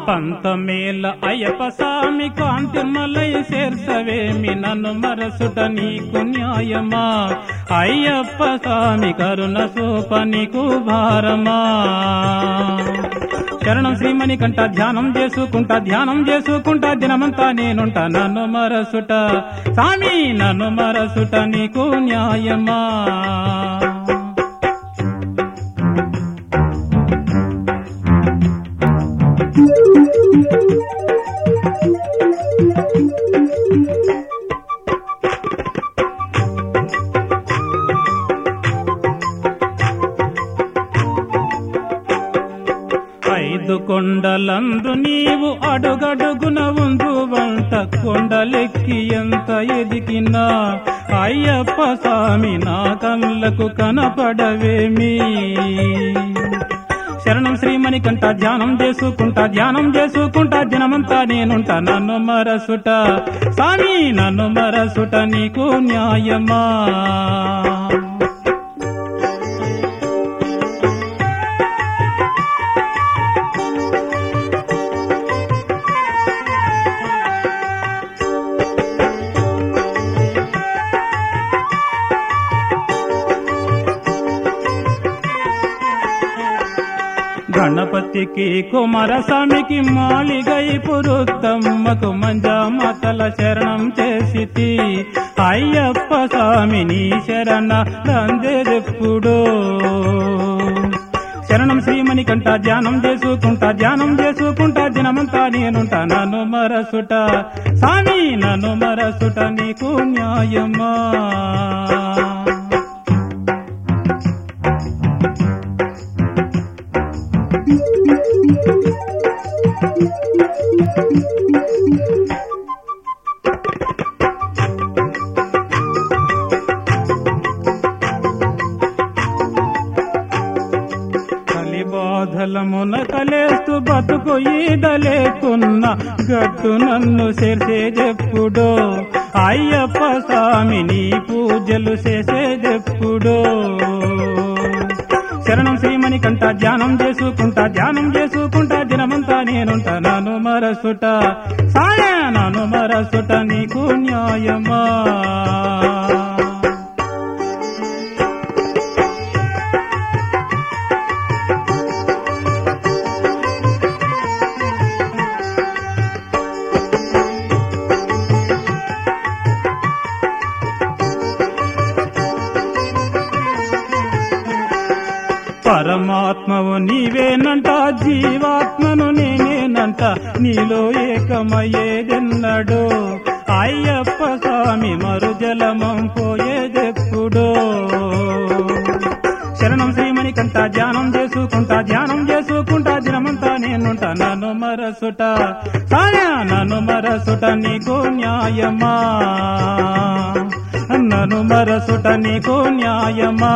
పంతమేల అయ్యప్ప స్వామి కాంతిమలై చేర్సవేమి నన్ను మరసుట నీకు న్యాయమా అయ్యప్ప స్వామి కరుణ సూప నీకు భారమా శరణం శ్రీమణి కంట ధ్యానం చేసుకుంటా ధ్యానం చేసుకుంటా దినమంతా నేనుంటా నన్ను మరసుట స్వామి నన్ను మరసుట నీకు న్యాయమా ఐదు కొండలందు నీవు అడుగడుగున ఉందు వంట కొండలెక్కి ఎంత ఎదిగినా అయ్యప్ప స్వామి నా కళ్ళకు కనపడవేమి శరణం శ్రీమణి కంట ధ్యానం చేసుకుంటా ధ్యానం చేసుకుంటా దినమంతా నేనుంటా నన్ను మరసుట స్వామి నన్ను మరసుట నీకు న్యాయమా గణపతికి కుమారస్వామికి మాలిగై పురుత్తమ్మకు మంజామతల శరణం చేసితి అయ్యప్ప స్వామి నీ శరణ రందేదెప్పుడు శరణం శ్రీమణి కంట ధ్యానం చేసుకుంటా ధ్యానం చేసుకుంటా దినమంతా నేనుంటా నన్ను మరసుట స్వామి నన్ను మరసుట నీకు న్యాయమా కలి బాధలమున కలేస్తూ బతుకు ఈదలేకున్న గట్టు నన్ను చేసేదెప్పుడో అయ్యప్ప స్వామి నీ పూజలు చేసేదెప్పుడో శరణం శ్రీమణి కంట ధ్యానం చేసుకుంటా ధ్యానం చేసుకుంటా దినమంతా నేనుంటా నన్ను మరసుట సాయ నన్ను మరసుట నీకు న్యాయమా పరమాత్మవు నీవేనంట జీవాత్మను నేనేనంట నీలో ఏకమయ్యేదెన్నడో అయ్యప్ప స్వామి మరు జలమం పోయేదెప్పుడో శరణం శ్రీమణి కంట ధ్యానం చేసుకుంటా ధ్యానం చేసుకుంటా దినమంతా నేనుంటా నన్ను మరసుట సాయ నన్ను మరసుట నీకు న్యాయమా నన్ను మరసుట నీకు న్యాయమా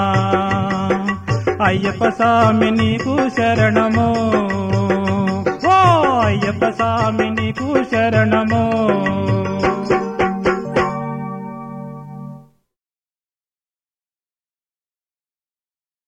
అయ్యప్ప స్వామి నీకు శరణము ఓ అయ్యప్ప స్వామి నీకు శరణము